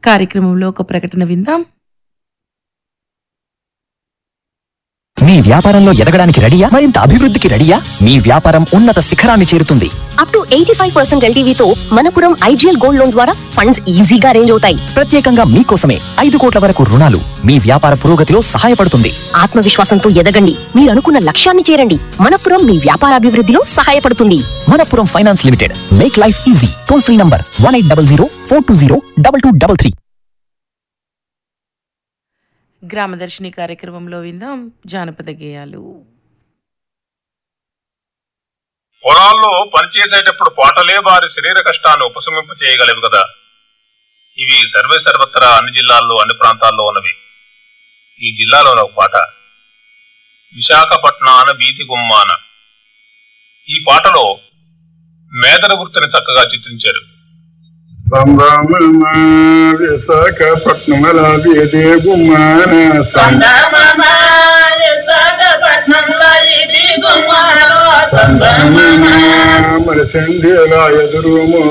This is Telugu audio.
కార్యక్రమంలో ఒక ప్రకటన విందాం మీ వ్యాపారంలో ఎదగడానికి రెడీయా మరింత అభివృద్ధికి రెడీయా మీ వ్యాపారం ఉన్నత శిఖరాన్ని చేరుతుంది up to eighty five percent ఎల్టీవీతో మనపురం ఐజీఎల్ గోల్డ్ లోన్ ద్వారా ఫండ్స్ ఈజీగా అరేంజ్ అవుతాయి ప్రత్యేకంగా మీకోసమే ఐదు కోట్ల వరకు రుణాలు మీ వ్యాపార పురోగతిలో సహాయపడుతుంది ఆత్మవిశ్వాసంతో ఎదగండి మీరు అనుకున్న లక్ష్యాన్ని చేరండి మనపురం మీ వ్యాపారాభివృద్ధిలో సహాయపడుతుంది Manappuram finance limited make life easy toll free number one eight double zero four two zero double two double three గ్రామదర్శిని కార్యక్రమంలో విందాం జానపద గేయాలు పొలాల్లో పనిచేసేటప్పుడు పాటలే వారి శరీర కష్టాన్ని ఉపశమింప చేయగలవు కదా ఇవి సర్వే సర్వత్రా అన్ని జిల్లాల్లో అన్ని ప్రాంతాల్లో ఉన్నవి ఈ జిల్లాలో ఒక పాట విశాఖపట్నాన వీధి గుమ్మాన ఈ పాటలో మేదర వృత్తిని చక్కగా చిత్రించారు సంభ్రమ విశాఖపట్నం వేదే గుమ్మాన సంభ్రమ మరి సంధ్యలా ఎదురు